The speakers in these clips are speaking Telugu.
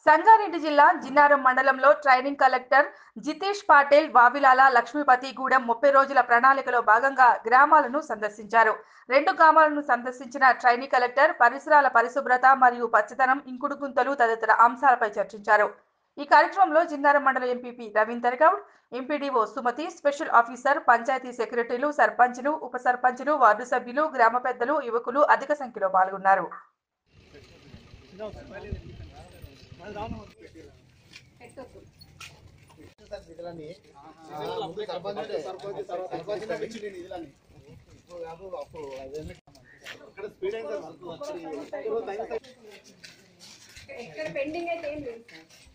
సంగారెడ్డి జిల్లా జిన్నారం మండలంలో ట్రైనింగ్ కలెక్టర్ జితేష్ పాటిల్ వావిలాల లక్ష్మీపతిగూడెం ముప్పై రోజుల ప్రణాళికలో భాగంగా గ్రామాలను సందర్శించారు రెండు గ్రామాలను సందర్శించిన ట్రైనింగ్ కలెక్టర్ పరిసరాల పరిశుభ్రత మరియు పచ్చదనం ఇంకుడు గుంతలు తదితర అంశాలపై చర్చించారు ఈ కార్యక్రమంలో జిన్నారం మండల MPP Ravinder Goud MPDO Sumathi special officer panchayat సెక్రటరీలు సర్పంచ్లు ఉప సర్పంచ్లు వార్డు సభ్యులు గ్రామ పెద్దలు యువకులు అధిక సంఖ్యలో పాల్గొన్నారు ఎక్కడ పెండింగ్ అయితే ఏం లేదు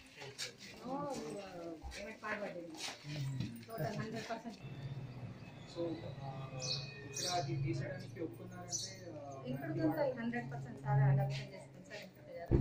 పేమెంట్ పాల్పడింది టోటల్ హండ్రెడ్ పర్సెంట్ సో ఇక్కడ అది తీసేయడానికి ఒప్పుకున్నారంటే ఆ, ఇప్పుడు కొంత హండ్రెడ్ పర్సెంట్ సార్ అడాప్షన్ చేసుకుని సార్ ఇంకోటి కదా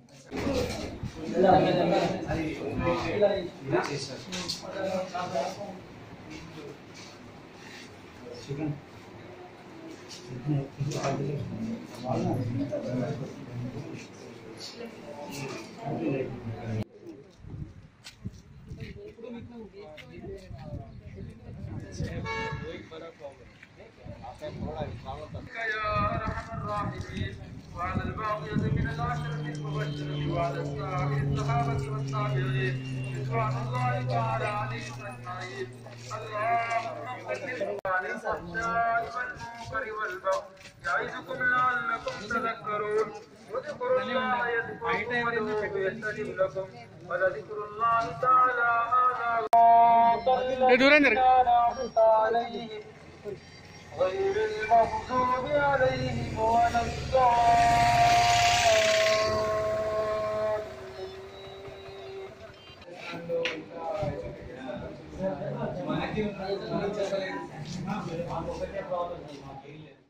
يا ارحم الراحمين وعلى الباقية من العشرة المبشرة وعلى السائر الصحابة والتابعين رضوان الله تعالى عليهم أجمعين اللهم اغفر عن الفحشاء والمنكر والبغي يعظكم لعلكم تذكرون واذكروا الله يذكركم وادعوه يستجب لكم ولذكر الله تعالى هذا أنعمت عليهم غير المغضوب عليهم ولا الضالين మనకి మనకి చెప్పలేదు మాకు ఒకటే ప్రాబ్లం మాకు ఏం లేదు